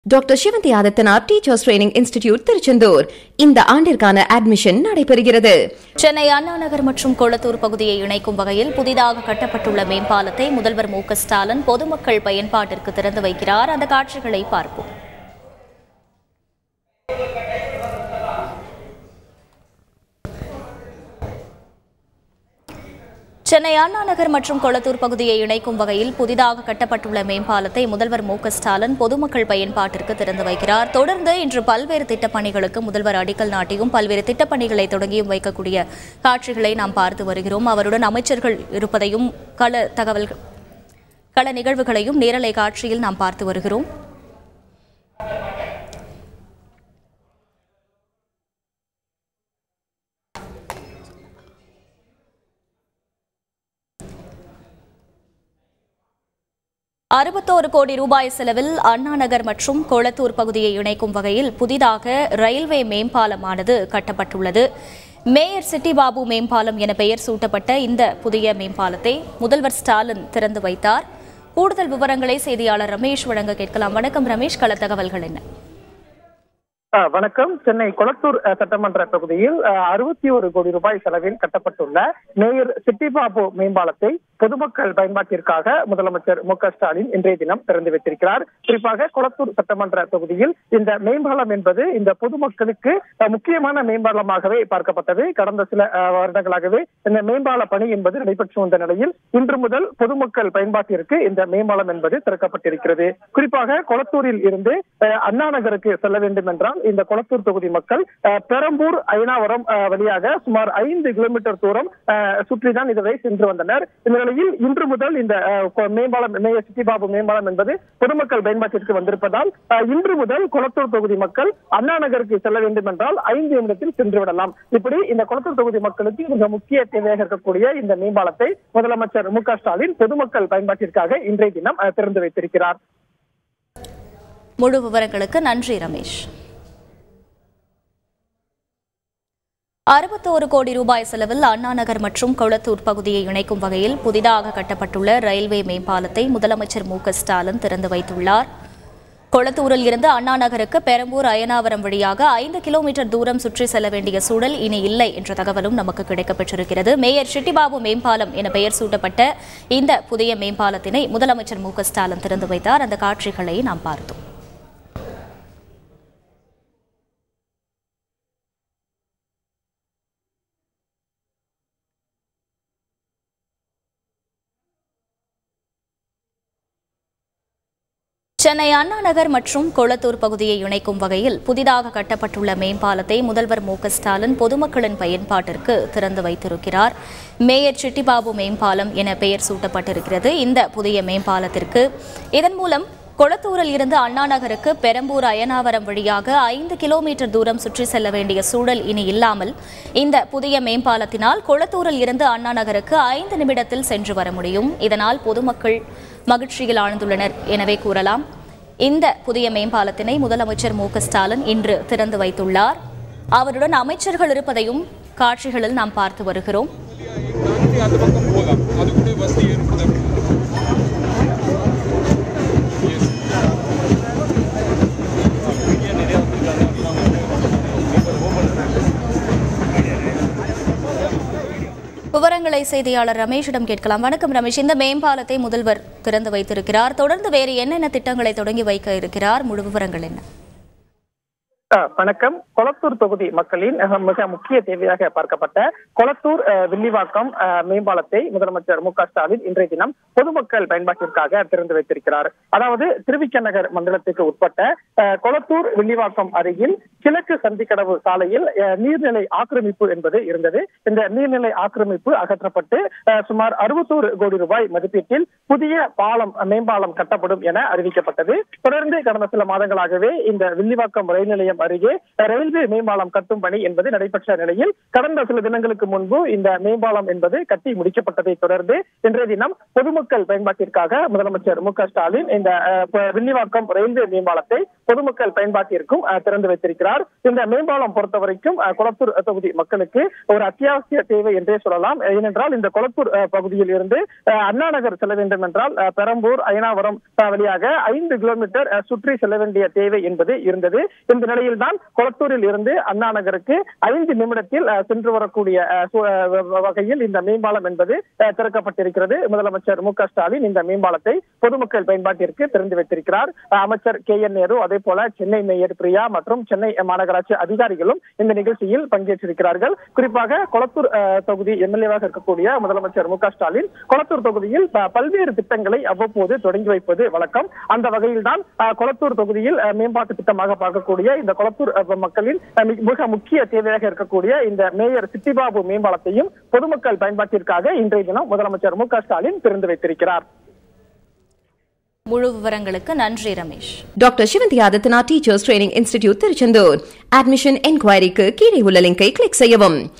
doctor Sivanthi Adithanar teachers training institute Tiruchendur இந்த ஆண்டிற்கான admission நடைபெறுகிறது சென்னை அண்ணா நகர் மற்றும் கொளத்தூர் பகுதியை இணைக்கும் வகையில் புதிதாக கட்டப்பட்டுள்ள மேம்பாலத்தை முதல்வர் மு க ஸ்டாலின் பொதுமக்கள் பயன்பாட்டிற்கு திறந்து வைக்கிறார் அந்த காட்சிகளை பார்ப்போம் சென்னை அண்ணா நகர் மற்றும் கொளத்தூர் பகுதியை இணைக்கும் வகையில் புதிதாக கட்டப்பட்டுள்ள மேம்பாலத்தை முதல்வர் மு க ஸ்டாலின் பொதுமக்கள் பயன்பாட்டிற்கு திறந்து வைக்கிறார் தொடர்ந்து இன்று பல்வேறு திட்டப்பணிகளுக்கு முதல்வர் அடிக்கல் நாட்டியும் பல்வேறு திட்டப்பணிகளை தொடங்கியும் வைக்கக்கூடிய காட்சிகளை நாம் பார்த்து வருகிறோம் அவருடன் அமைச்சர்கள் இருப்பதையும் கள தகவல்கள் கள நிகழ்வுகளையும் நேரலை காட்சியில் நாம் பார்த்து வருகிறோம் அறுபத்தோரு கோடி ரூபாய் செலவில் அண்ணா நகர் மற்றும் கொளத்தூர் பகுதியை இணைக்கும் வகையில் புதிதாக ரயில்வே மேம்பாலமானது கட்டப்பட்டுள்ளது மேயர் சிட்டி பாபு மேம்பாலம் என பெயர் சூட்டப்பட்ட இந்த புதிய மேம்பாலத்தை முதல்வர் ஸ்டாலின் திறந்து வைத்தார் கூடுதல் விவரங்களை செய்தியாளர் ரமேஷ் வழங்க கேட்கலாம் வணக்கம் ரமேஷ் கள தகவல்கள் என்ன ஆ, வணக்கம் சென்னை கொளத்தூர் அ, சட்டமன்ற தொகுதியில் அறுபத்தி ஒரு கோடி ரூபாய் செலவில் கட்டப்பட்டுள்ள மேயர் சிட்டிபாபு மேம்பாலத்தை பொதுமக்கள் பயன்பாட்டிற்காக முதலமைச்சர் மு க ஸ்டாலின் இன்றைய தினம் திறந்து வைத்திருக்கிறார் குறிப்பாக கொளத்தூர் சட்டமன்ற தொகுதியில் இந்த மேம்பாலம் என்பது இந்த பொதுமக்களுக்கு அ, முக்கியமான மேம்பாலமாகவே பார்க்கப்பட்டது கடந்த சில அ, வருடங்களாகவே இந்த மேம்பால பணி என்பது நடைபெற்று வந்த நிலையில் இன்று முதல் பொதுமக்கள் பயன்பாட்டிற்கு இந்த மேம்பாலம் என்பது திறக்கப்பட்டிருக்கிறது குறிப்பாக கொளத்தூரில் இருந்து அ, அண்ணா நகருக்கு செல்ல வேண்டும் என்றால் இந்த கொளத்தூர் தொகுதி மக்கள் அஹ், பெரம்பூர் ஐனாவரம் அஹ், வழியாக சுமார் ஐந்து கிலோமீட்டர் தூரம் அஹ், சுற்றிதான் இதுவரை சென்று வந்தனர் இந்த நிலையில் இன்று முதல் இந்த அஹ், கொ- மேம்பாலம் மேயர் சிட்டிபாபு மேம்பாலம் என்பது பொதுமக்கள் பயன்பாட்டிற்கு வந்திருப்பதால் அஹ், இன்று முதல் கொளத்தூர் தொகுதி மக்கள் அண்ணா நகருக்கு செல்ல வேண்டும் என்றால் ஐந்து நிமிடத்தில் சென்று விடலாம் இப்படி இந்த கொளத்தூர் தொகுதி மக்களுக்கு மிக முக்கிய தேவையாக இருக்கக்கூடிய இந்த மேம்பாலத்தை முதலமைச்சர் மு க ஸ்டாலின் பொதுமக்கள் பயன்பாட்டிற்காக இன்றைய தினம் அஹ், திறந்து வைத்திருக்கிறார் முழு விவரங்களுக்கு நன்றி ரமேஷ் அறுபத்தோரு கோடி ரூபாய் செலவில் அண்ணா நகர் மற்றும் கொளத்தூர் பகுதியை இணைக்கும் வகையில் புதிதாக கட்டப்பட்டுள்ள ரயில்வே மேம்பாலத்தை முதலமைச்சர் மு க ஸ்டாலின் திறந்து வைத்துள்ளார் கொளத்தூரில் இருந்து அண்ணா நகருக்கு பெரம்பூர் அயனாவரம் வழியாக ஐந்து கிலோமீட்டர் தூரம் சுற்றி செல்ல வேண்டிய சூழல் இனி இல்லை என்ற தகவலும் நமக்கு கிடைக்கப்பெற்றிருக்கிறது மேயர் சிட்டிபாபு மேம்பாலம் என பெயர் சூட்டப்பட்ட இந்த புதிய மேம்பாலத்தினை முதலமைச்சர் மு க ஸ்டாலின் திறந்து வைத்தார் அந்த காட்சிகளை நாம் பார்த்தோம் சென்னை அண்ணா நகர் மற்றும் கொளத்தூர் பகுதியை இணைக்கும் வகையில் புதிதாக கட்டப்பட்டுள்ள மேம்பாலத்தை முதல்வர் மு க ஸ்டாலின் பொதுமக்களின் பயன்பாட்டிற்கு திறந்து வைத்திருக்கிறார் மேயர் சிட்டிபாபு மேம்பாலம் என பெயர் சூட்டப்பட்டிருக்கிறது இந்த புதிய மேம்பாலத்திற்கு இதன் மூலம் கொளத்தூரில் இருந்து அண்ணா நகருக்கு பெரம்பூர் அயனாவரம் வழியாக ஐந்து கிலோமீட்டர் தூரம் சுற்றி செல்ல வேண்டிய சூழல் இனி இல்லாமல் இந்த புதிய மேம்பாலத்தினால் கொளத்தூரில் இருந்து அண்ணா நகருக்கு ஐந்து நிமிடத்தில் சென்று வர முடியும் இதனால் பொதுமக்கள் மகிழ்ச்சியில் ஆழ்ந்துள்ளனர் எனவே கூறலாம் இந்த புதிய மேம்பாலத்தினை முதலமைச்சர் மு க ஸ்டாலின் இன்று திறந்து வைத்துள்ளார் அவருடன் அமைச்சர்கள் இருப்பதையும் காட்சிகளில் நாம் பார்த்து வருகிறோம் தாண்டி அந்த பக்கம் போகலாம் அது கூட வசதி ஏற்படுத்த விவரங்களை செய்தியாளர் ரமேஷிடம் கேட்கலாம் வணக்கம் ரமேஷ் இந்த மேம்பாலத்தை முதல்வர் திறந்து வைத்திருக்கிறார் தொடர்ந்து வேறு என்னென்ன திட்டங்களை தொடங்கி வைக்க இருக்கிறார் முழு விவரங்கள் என்ன அஹ் வணக்கம் கொளத்தூர் தொகுதி மக்களின் அஹ், மிக முக்கிய தேவையாக பார்க்கப்பட்ட கொளத்தூர் அஹ், வில்லிவாக்கம் அஹ், மேம்பாலத்தை முதலமைச்சர் மு க ஸ்டாலின் இன்றைய தினம் பொதுமக்கள் பயன்பாட்டிற்காக திறந்து வைத்திருக்கிறார் அதாவது திருவிக்க நகர் மண்டலத்துக்கு உட்பட்ட அஹ், கொளத்தூர் வில்லிவாக்கம் அருகில் கிழக்கு சந்திக்கடவு சாலையில் அஹ், நீர்நிலை ஆக்கிரமிப்பு என்பது இருந்தது இந்த நீர்நிலை ஆக்கிரமிப்பு அகற்றப்பட்டு அஹ், சுமார் அறுபத்தோரு கோடி ரூபாய் மதிப்பீட்டில் புதிய பாலம் அஹ், மேம்பாலம் கட்டப்படும் என அறிவிக்கப்பட்டது தொடர்ந்து கடந்த சில மாதங்களாகவே இந்த வில்லிவாக்கம் ரயில் நிலையம் அருகே ரயில்வே மேம்பாலம் கட்டும் பணி என்பது நடைபெற்ற நிலையில் கடந்த சில தினங்களுக்கு முன்பு இந்த மேம்பாலம் என்பது கட்டி முடிக்கப்பட்டதை தொடர்ந்து இன்றைய தினம் பொதுமக்கள் பயன்பாட்டிற்காக முதலமைச்சர் மு க ஸ்டாலின் இந்த அஹ், ப- வில்லிவாக்கம் ரயில்வே மேம்பாலத்தை பொதுமக்கள் பயன்பாட்டிற்கும் அஹ், திறந்து வைத்திருக்கிறார் இந்த மேம்பாலம் பொறுத்த வரைக்கும் அஹ், கொளத்தூர் தொகுதி மக்களுக்கு ஒரு அத்தியாவசிய தேவை என்றே சொல்லலாம் ஏனென்றால் இந்த கொளத்தூர் அஹ், பகுதியில் இருந்து அஹ், அண்ணா நகர் செல்ல வேண்டும் என்றால் அஹ், பெரம்பூர் அயனாவரம் அஹ், வழியாக ஐந்து கிலோமீட்டர் அஹ், சுற்றி செல்ல வேண்டிய தேவை என்பது இருந்தது இந்த நிலையில் தான் கொளத்தூரில் இருந்து அண்ணா நகருக்கு ஐந்து நிமிடத்தில் அஹ், சென்று வரக்கூடிய அஹ், சு- அஹ், வ- வகையில் இந்த மேம்பாலம் என்பது அஹ், திறக்கப்பட்டிருக்கிறது முதலமைச்சர் மு க ஸ்டாலின் இந்த மேம்பாலத்தை பொதுமக்கள் பயன்பாட்டிற்கு திறந்து வைத்திருக்கிறார் அஹ், அமைச்சர் கே என் நேரு அதே போல சென்னை மேயர் பிரியா மற்றும் சென்னை மாநகராட்சி அதிகாரிகளும் இந்த நிகழ்ச்சியில் பங்கேற்றிருக்கிறார்கள் குறிப்பாக கொளத்தூர் அஹ், தொகுதி எம்எல்ஏவாக இருக்கக்கூடிய முதலமைச்சர் மு க ஸ்டாலின் கொளத்தூர் தொகுதியில் ப- பல்வேறு திட்டங்களை அவ்வப்போது தொடங்கி வைப்பது வழக்கம் அந்த வகையில் தான் கொளத்தூர் தொகுதியில் அஹ், மேம்பாட்டு திட்டமாக பார்க்கக்கூடிய இந்த கொளத்தூர் அஹ், மக்களின் அஹ், மிக- மிக முக்கிய தேவையாக இருக்கக்கூடிய இந்த மேயர் சிட்டிபாபு மேம்பாலத்தையும் பொதுமக்கள் பயன்பாட்டிற்காக இன்றைய தினம் முதலமைச்சர் மு க ஸ்டாலின் திறந்து வைத்திருக்கிறார் முழு விவரங்களுக்கு நன்றி Ramesh doctor Sivanthi Adityana teachers training institute Tiruchendur admission என்கொயரிக்கு கீழே உள்ள லிங்கை கிளிக் செய்யவும்